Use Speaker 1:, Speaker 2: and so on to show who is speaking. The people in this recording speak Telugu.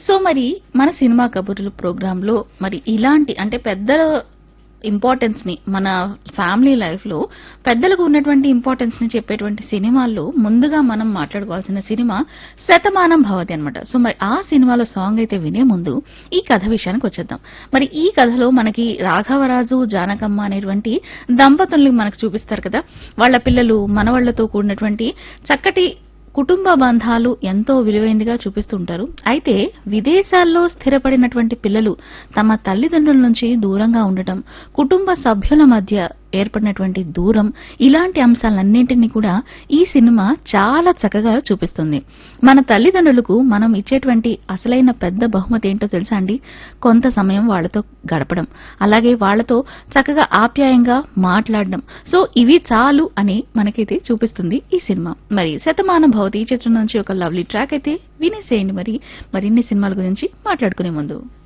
Speaker 1: సో మరి మన సినిమా కబుర్లు ప్రోగ్రామ్ లో మరి ఇలాంటి అంటే పెద్దల ఇంపార్టెన్స్ ని మన ఫ్యామిలీ లైఫ్ లో పెద్దలకు ఉన్నటువంటి ఇంపార్టెన్స్ ని చెప్పేటువంటి సినిమాల్లో ముందుగా మనం మాట్లాడుకోవాల్సిన సినిమా శతమానం భవతి అన్నమాట సో మరి ఆ సినిమాలో సాంగ్ అయితే వినే ముందు ఈ కథ విషయానికి వచ్చేద్దాం మరి ఈ కథలో మనకి రాఘవరాజు జానకమ్మ అనేటువంటి దంపతుల్ని మనకు చూపిస్తారు కదా వాళ్ళ పిల్లలు మనవాళ్లతో కూడినటువంటి చక్కటి కుటుంబ బంధాలు ఎంతో విలువైనదిగా చూపిస్తుంటారు అయితే విదేశాల్లో స్థిరపడినటువంటి పిల్లలు తమ తల్లిదండ్రుల నుంచి దూరంగా ఉండటం కుటుంబ సభ్యుల మధ్య ఏర్పడినటువంటి దూరం ఇలాంటి అంశాలన్నింటినీ కూడా ఈ సినిమా చాలా చక్కగా చూపిస్తుంది మన తల్లిదండ్రులకు మనం ఇచ్చేటువంటి అసలైన పెద్ద బహుమతి ఏంటో తెలుసా అండి కొంత సమయం వాళ్ళతో గడపడం అలాగే వాళ్ళతో చక్కగా ఆప్యాయంగా మాట్లాడడం సో ఇవి చాలు అని మనకైతే చూపిస్తుంది ఈ సినిమా మరి శతమానం భవతి ఈ చిత్రం నుంచి ఒక లవ్లీ ట్రాక్ అయితే వినేసేయండి మరి మరిన్ని సినిమాల గురించి మాట్లాడుకునే ముందు